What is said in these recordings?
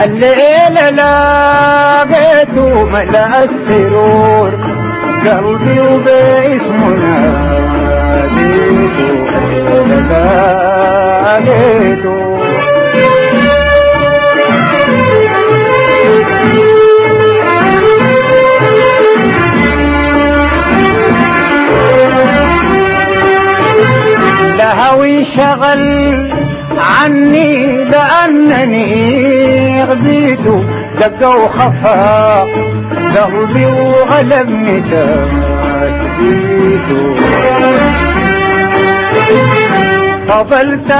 الليلة لقيته ملأ السرور قلبي وباسمه ناديته لقيته لهوي شغل عني لأنني غبيته دقوا خفا قلبي وغلبني تسبيته فضلت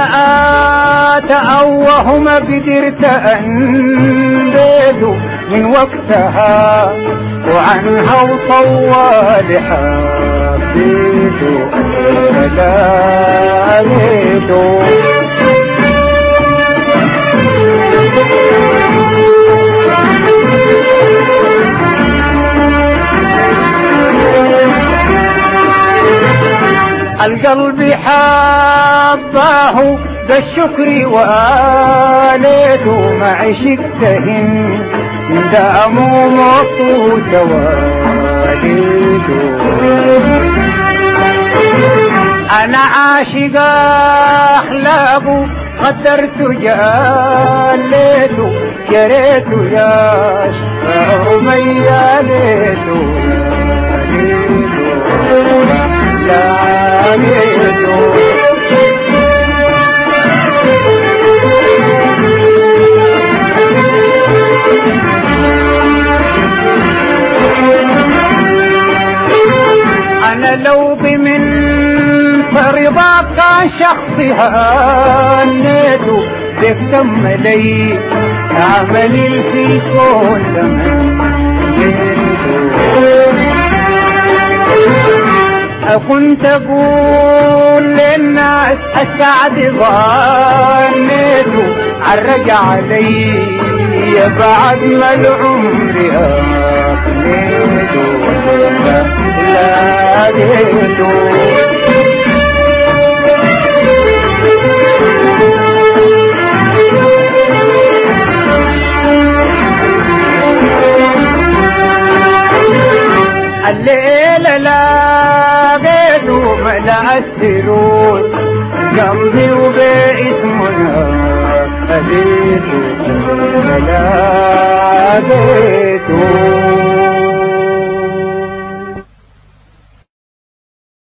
أتأوه ما قدرت أنبيده من وقتها وعنها وطوال حبيته لقيته القلب حباه ذا الشكر واليته ما عشقتهن داموا مطوت واليته انا عاشق اخلاقه قدرت جاليته جريت يا شعر مياليته أنا لو بمن فرضاك شخصها نيته تهتم لي عملي في الكون كنت اقول للناس السعد ظنيته عرج علي بعد ما العمر أقنيته لاقيته الليلة لقيته ملأ السرور قلبي وباسمنا خليته ملأ